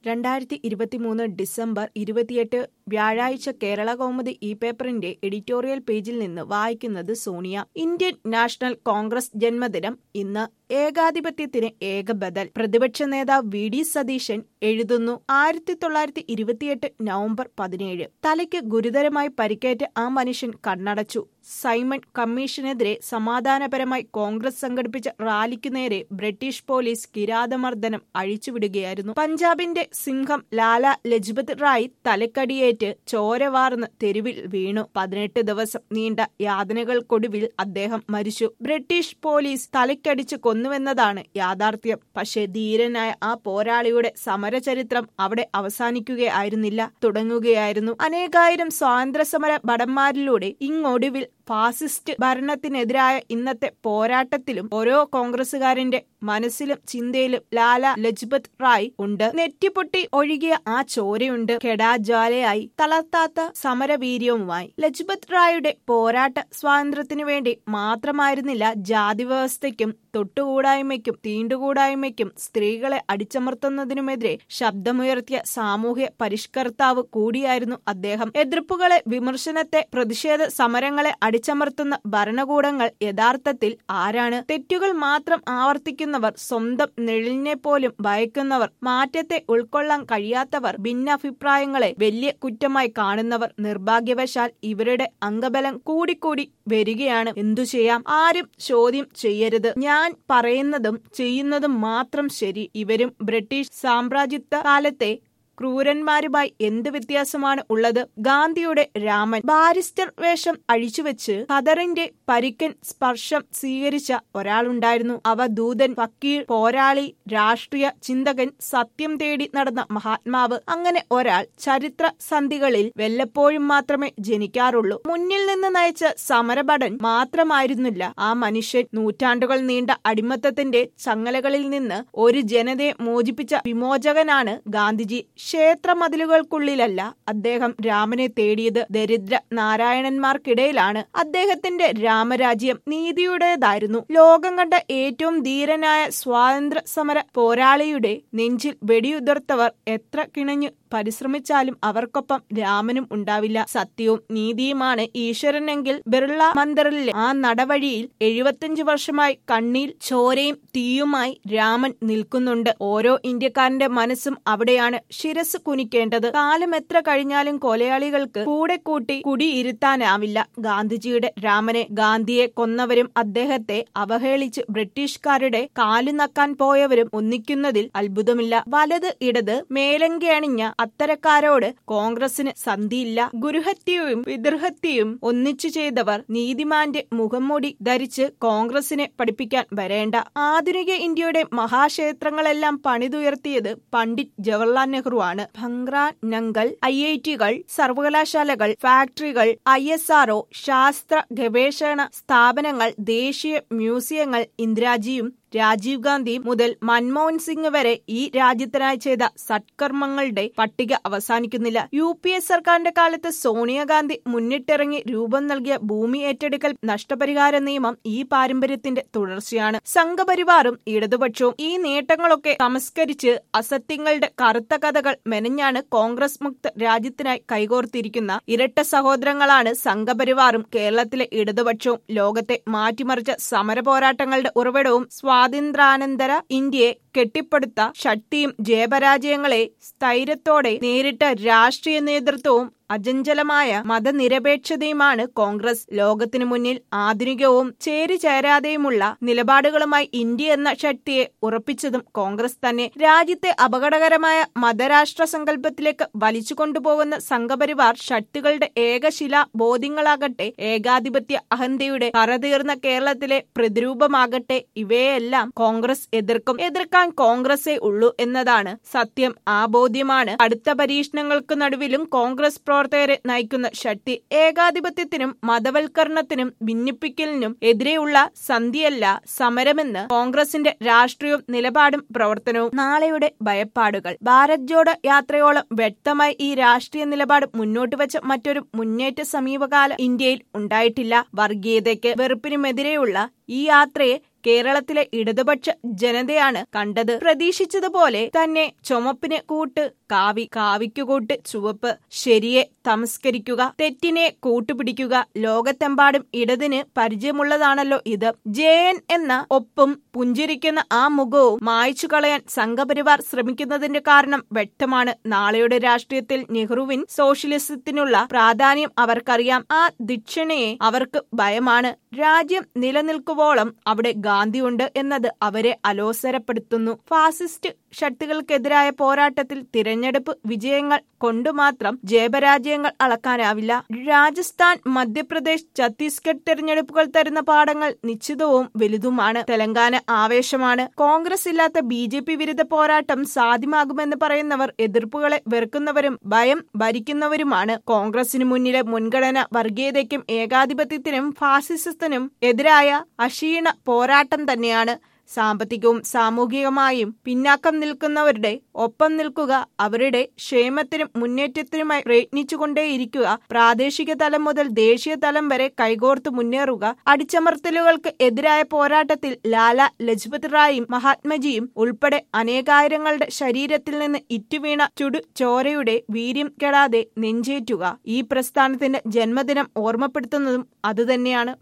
രണ്ടായിരത്തി ഇരുപത്തിമൂന്ന് ഡിസംബർ ഇരുപത്തിയെട്ട് വ്യാഴാഴ്ച കേരള കൗമുദി ഈ പേപ്പറിന്റെ എഡിറ്റോറിയൽ പേജിൽ നിന്ന് വായിക്കുന്നത് സോണിയ ഇന്ത്യൻ നാഷണൽ കോൺഗ്രസ് ജന്മദിനം ഇന്ന് ഏകാധിപത്യത്തിന് ഏക ബദൽ പ്രതിപക്ഷ നേതാവ് വി ഡി സതീശൻ എഴുതുന്നു ആയിരത്തി തൊള്ളായിരത്തി ഇരുപത്തിയെട്ട് നവംബർ പതിനേഴ് തലയ്ക്ക് ഗുരുതരമായി പരിക്കേറ്റ് ആ മനുഷ്യൻ കണ്ണടച്ചു സൈമൺ കമ്മീഷനെതിരെ സമാധാനപരമായി കോൺഗ്രസ് സംഘടിപ്പിച്ച റാലിക്കു നേരെ ബ്രിട്ടീഷ് പോലീസ് കിരാതമർദ്ദനം അഴിച്ചുവിടുകയായിരുന്നു പഞ്ചാബിന്റെ സിംഹം ലാല ലജ്പത് റായ് തലക്കടിയേറ്റ് ചോര വാർന്ന് തെരുവിൽ വീണു പതിനെട്ട് ദിവസം നീണ്ട യാതനകൾക്കൊടുവിൽ അദ്ദേഹം മരിച്ചു ബ്രിട്ടീഷ് പോലീസ് തലക്കടിച്ച് കൊന്നുവെന്നതാണ് യാഥാർത്ഥ്യം പക്ഷേ ധീരനായ ആ പോരാളിയുടെ സമരചരിത്രം അവിടെ അവസാനിക്കുകയായിരുന്നില്ല തുടങ്ങുകയായിരുന്നു അനേകായിരം സ്വാതന്ത്ര്യസമര ഭടന്മാരിലൂടെ ഇങ്ങൊടുവിൽ ഫാസിസ്റ്റ് ഭരണത്തിനെതിരായ ഇന്നത്തെ പോരാട്ടത്തിലും ഓരോ കോൺഗ്രസുകാരന്റെ മനസ്സിലും ചിന്തയിലും ലാല ലജ്പത് റായ് ഉണ്ട് നെറ്റിപ്പൊട്ടി ഒഴുകിയ ആ ചോരയുണ്ട് കെടാജ്വാലയായി തളർത്താത്ത സമരവീര്യവുമായി ലജ്പത് റായുടെ പോരാട്ട സ്വാതന്ത്ര്യത്തിനു വേണ്ടി മാത്രമായിരുന്നില്ല ജാതി വ്യവസ്ഥയ്ക്കും തൊട്ടുകൂടായ്മയ്ക്കും തീണ്ടുകൂടായ്മയ്ക്കും സ്ത്രീകളെ അടിച്ചമർത്തുന്നതിനുമെതിരെ ശബ്ദമുയർത്തിയ സാമൂഹ്യ പരിഷ്കർത്താവ് കൂടിയായിരുന്നു അദ്ദേഹം എതിർപ്പുകളെ വിമർശനത്തെ പ്രതിഷേധ സമരങ്ങളെ അടിച്ചമർത്തുന്ന ഭരണകൂടങ്ങൾ യഥാർത്ഥത്തിൽ ആരാണ് തെറ്റുകൾ മാത്രം ആവർത്തിക്കുന്നവർ സ്വന്തം നിഴലിനെ പോലും ഭയക്കുന്നവർ മാറ്റത്തെ ഉൾക്കൊള്ളാൻ കഴിയാത്തവർ ഭിന്നഭിപ്രായങ്ങളെ വലിയ കുറ്റമായി കാണുന്നവർ നിർഭാഗ്യവശാൽ ഇവരുടെ അംഗബലം കൂടിക്കൂടി വരികയാണ് എന്തു ചെയ്യാം ആരും ചോദ്യം ചെയ്യരുത് ഞാൻ പറയുന്നതും ചെയ്യുന്നതും മാത്രം ശരി ഇവരും ബ്രിട്ടീഷ് സാമ്രാജ്യത്വ കാലത്തെ ക്രൂരന്മാരുമായി എന്ത് വ്യത്യാസമാണ് ഉള്ളത് ഗാന്ധിയുടെ രാമൻ ബാരിസ്റ്റർ വേഷം അഴിച്ചുവെച്ച് ഖദറിന്റെ പരിക്കൻ സ്പർശം സ്വീകരിച്ച ഒരാളുണ്ടായിരുന്നു അവ ദൂതൻ ഫക്കീർ പോരാളി രാഷ്ട്രീയ ചിന്തകൻ സത്യം തേടി നടന്ന മഹാത്മാവ് അങ്ങനെ ഒരാൾ ചരിത്ര സന്ധികളിൽ വല്ലപ്പോഴും മാത്രമേ ജനിക്കാറുള്ളൂ മുന്നിൽ നിന്ന് നയിച്ച സമരഭടൻ മാത്രമായിരുന്നില്ല ആ മനുഷ്യൻ നൂറ്റാണ്ടുകൾ നീണ്ട അടിമത്തത്തിന്റെ ചങ്ങലകളിൽ നിന്ന് ഒരു ജനതയെ മോചിപ്പിച്ച വിമോചകനാണ് ഗാന്ധിജി ക്ഷേത്രമതിലുകൾക്കുള്ളിലല്ല അദ്ദേഹം രാമനെ തേടിയത് ദരിദ്ര നാരായണന്മാർക്കിടയിലാണ് അദ്ദേഹത്തിന്റെ രാമരാജ്യം നീതിയുടേതായിരുന്നു ലോകം കണ്ട ഏറ്റവും ധീരനായ സ്വാതന്ത്ര്യ സമര പോരാളിയുടെ നെഞ്ചിൽ വെടിയുതിർത്തവർ എത്ര കിണഞ്ഞു പരിശ്രമിച്ചാലും അവർക്കൊപ്പം രാമനും ഉണ്ടാവില്ല സത്യവും നീതിയുമാണ് ഈശ്വരനെങ്കിൽ ബിർള മന്ദിറിലെ ആ നടവഴിയിൽ എഴുപത്തിയഞ്ച് വർഷമായി കണ്ണീൽ ചോരയും തീയുമായി രാമൻ നിൽക്കുന്നുണ്ട് ഓരോ ഇന്ത്യക്കാരന്റെ മനസ്സും അവിടെയാണ് ശിരസ് കുനിക്കേണ്ടത് കാലം എത്ര കഴിഞ്ഞാലും കൊലയാളികൾക്ക് കൂടെ കൂട്ടി കുടിയിരുത്താനാവില്ല ഗാന്ധിജിയുടെ രാമനെ ഗാന്ധിയെ കൊന്നവരും അദ്ദേഹത്തെ അവഹേളിച്ച് ബ്രിട്ടീഷുകാരുടെ കാലു നക്കാൻ പോയവരും ഒന്നിക്കുന്നതിൽ അത്ഭുതമില്ല വലത് ഇടത് മേലങ്കി അണിഞ്ഞ അത്തരക്കാരോട് കോൺഗ്രസിന് സന്ധിയില്ല ഗുരുഹത്യയും പിതൃഹത്യയും ഒന്നിച്ചു ചെയ്തവർ നീതിമാന്റെ മുഖംമൂടി ധരിച്ച് കോൺഗ്രസിനെ പഠിപ്പിക്കാൻ വരേണ്ട ആധുനിക ഇന്ത്യയുടെ മഹാക്ഷേത്രങ്ങളെല്ലാം പണിതുയർത്തിയത് പണ്ഡിറ്റ് ജവഹർലാൽ നെഹ്റു ആണ് ഭംഗ്ര നങ്കൽ ഐ ഐ ടികൾ സർവകലാശാലകൾ ഫാക്ടറികൾ ഐ എസ് ആർഒ ശാസ്ത്ര ഗവേഷണ സ്ഥാപനങ്ങൾ ദേശീയ മ്യൂസിയങ്ങൾ ഇന്ദിരാജിയും രാജീവ് ഗാന്ധി മുതൽ മൻമോഹൻ സിംഗ് വരെ ഈ രാജ്യത്തിനായി ചെയ്ത സത്കർമ്മങ്ങളുടെ പട്ടിക അവസാനിക്കുന്നില്ല യു പി എ സർക്കാരിന്റെ കാലത്ത് സോണിയാഗാന്ധി മുന്നിട്ടിറങ്ങി രൂപം നൽകിയ ഭൂമി ഏറ്റെടുക്കൽ നഷ്ടപരിഹാര നിയമം ഈ പാരമ്പര്യത്തിന്റെ തുടർച്ചയാണ് സംഘപരിവാറും ഇടതുപക്ഷവും ഈ നേട്ടങ്ങളൊക്കെ സംസ്കരിച്ച് അസത്യങ്ങളുടെ കറുത്ത കഥകൾ മെനഞ്ഞാണ് കോൺഗ്രസ് മുക്ത രാജ്യത്തിനായി കൈകോർത്തിരിക്കുന്ന ഇരട്ട സഹോദരങ്ങളാണ് സംഘപരിവാറും കേരളത്തിലെ ഇടതുപക്ഷവും ലോകത്തെ മാറ്റിമറിച്ച സമര പോരാട്ടങ്ങളുടെ ഉറവിടവും സ്വാതന്ത്ര്യാനന്തര ഇന്ത്യയെ കെട്ടിപ്പടുത്ത ശക്തിയും ജയപരാജയങ്ങളെ സ്ഥൈര്യത്തോടെ നേരിട്ട രാഷ്ട്രീയ നേതൃത്വവും അചഞ്ചലമായ മതനിരപേക്ഷതയുമാണ് കോൺഗ്രസ് ലോകത്തിനു മുന്നിൽ ആധുനികവും ചേരിചേരാതെയുമുള്ള നിലപാടുകളുമായി ഇന്ത്യ എന്ന ശക്തിയെ ഉറപ്പിച്ചതും കോൺഗ്രസ് തന്നെ രാജ്യത്തെ അപകടകരമായ മതരാഷ്ട്ര സങ്കല്പത്തിലേക്ക് വലിച്ചു കൊണ്ടുപോകുന്ന സംഘപരിവാർ ശക്തികളുടെ ഏകശില ബോധ്യങ്ങളാകട്ടെ ഏകാധിപത്യ അഹന്തയുടെ കറതീർന്ന കേരളത്തിലെ പ്രതിരൂപമാകട്ടെ ഇവയെല്ലാം കോൺഗ്രസ് എതിർക്കും എതിർക്കാൻ കോൺഗ്രസേ ഉള്ളൂ എന്നതാണ് സത്യം ആ ബോധ്യമാണ് അടുത്ത പരീക്ഷണങ്ങൾക്ക് നടുവിലും കോൺഗ്രസ് പ്രവർത്തകരെ നയിക്കുന്ന ശക്തി ഏകാധിപത്യത്തിനും മതവൽക്കരണത്തിനും ഭിന്നിപ്പിക്കലിനും എതിരെയുള്ള സന്ധിയല്ല സമരമെന്ന് കോൺഗ്രസിന്റെ രാഷ്ട്രീയവും നിലപാടും പ്രവർത്തനവും നാളെയുടെ ഭയപ്പാടുകൾ ഭാരത് ജോഡോ യാത്രയോളം വ്യക്തമായി ഈ രാഷ്ട്രീയ നിലപാട് മുന്നോട്ട് വെച്ച മറ്റൊരു മുന്നേറ്റ സമീപകാല ഇന്ത്യയിൽ ഉണ്ടായിട്ടില്ല വർഗീയതയ്ക്ക് വെറുപ്പിനുമെതിരെയുള്ള ഈ യാത്രയെ കേരളത്തിലെ ഇടതുപക്ഷ ജനതയാണ് കണ്ടത് പ്രതീക്ഷിച്ചതുപോലെ തന്നെ ചുമപ്പിന് കൂട്ട് കാവി കാവിക്കു കൂട്ട് ചുവപ്പ് ശരിയെ തമസ്കരിക്കുക തെറ്റിനെ കൂട്ടുപിടിക്കുക ലോകത്തെമ്പാടും ഇടതിന് പരിചയമുള്ളതാണല്ലോ ഇത് ജെ എൻ എന്ന ഒപ്പും പുഞ്ചിരിക്കുന്ന ആ മുഖവും മായ്ച്ചു കളയാൻ സംഘപരിവാർ ശ്രമിക്കുന്നതിന്റെ കാരണം വ്യക്തമാണ് നാളെയുടെ രാഷ്ട്രീയത്തിൽ നെഹ്റുവിൻ സോഷ്യലിസത്തിനുള്ള പ്രാധാന്യം അവർക്കറിയാം ആ ദക്ഷിണയെ അവർക്ക് ഭയമാണ് രാജ്യം നിലനിൽക്കുവോളം അവിടെ ഗാന്ധിയുണ്ട് എന്നത് അവരെ അലോസരപ്പെടുത്തുന്നു ഫാസിസ്റ്റ് ശക്തികൾക്കെതിരായ പോരാട്ടത്തിൽ തിരഞ്ഞെടുപ്പ് വിജയങ്ങൾ കൊണ്ടുമാത്രം ജയപരാജയങ്ങൾ അളക്കാനാവില്ല രാജസ്ഥാൻ മധ്യപ്രദേശ് ഛത്തീസ്ഗഡ് തെരഞ്ഞെടുപ്പുകൾ തരുന്ന പാഠങ്ങൾ നിശ്ചിതവും വലുതുമാണ് തെലങ്കാന ആവേശമാണ് കോൺഗ്രസ് ഇല്ലാത്ത ബി ജെ പി വിരുദ്ധ പോരാട്ടം സാധ്യമാകുമെന്ന് പറയുന്നവർ എതിർപ്പുകളെ വെറുക്കുന്നവരും ഭയം ഭരിക്കുന്നവരുമാണ് കോൺഗ്രസിന് മുന്നിലെ മുൻഗണന വർഗീയതയ്ക്കും ഏകാധിപത്യത്തിനും ഫാസിസത്തിനും എതിരായ അക്ഷീണ പോരാട്ടം തന്നെയാണ് സാമ്പത്തികവും സാമൂഹികമായും പിന്നാക്കം നിൽക്കുന്നവരുടെ ഒപ്പം നിൽക്കുക അവരുടെ ക്ഷേമത്തിനും മുന്നേറ്റത്തിനുമായി പ്രയത്നിച്ചുകൊണ്ടേയിരിക്കുക പ്രാദേശിക തലം മുതൽ ദേശീയ തലം വരെ കൈകോർത്ത് മുന്നേറുക അടിച്ചമർത്തലുകൾക്ക് എതിരായ പോരാട്ടത്തിൽ ലാല ലജ്പത് റായും മഹാത്മജിയും ഉൾപ്പെടെ അനേകായിരങ്ങളുടെ ശരീരത്തിൽ നിന്ന് ഇറ്റുവീണ ചുടു ചോരയുടെ വീര്യം കെടാതെ നെഞ്ചേറ്റുക ഈ പ്രസ്ഥാനത്തിന്റെ ജന്മദിനം ഓർമ്മപ്പെടുത്തുന്നതും അതുതന്നെയാണ്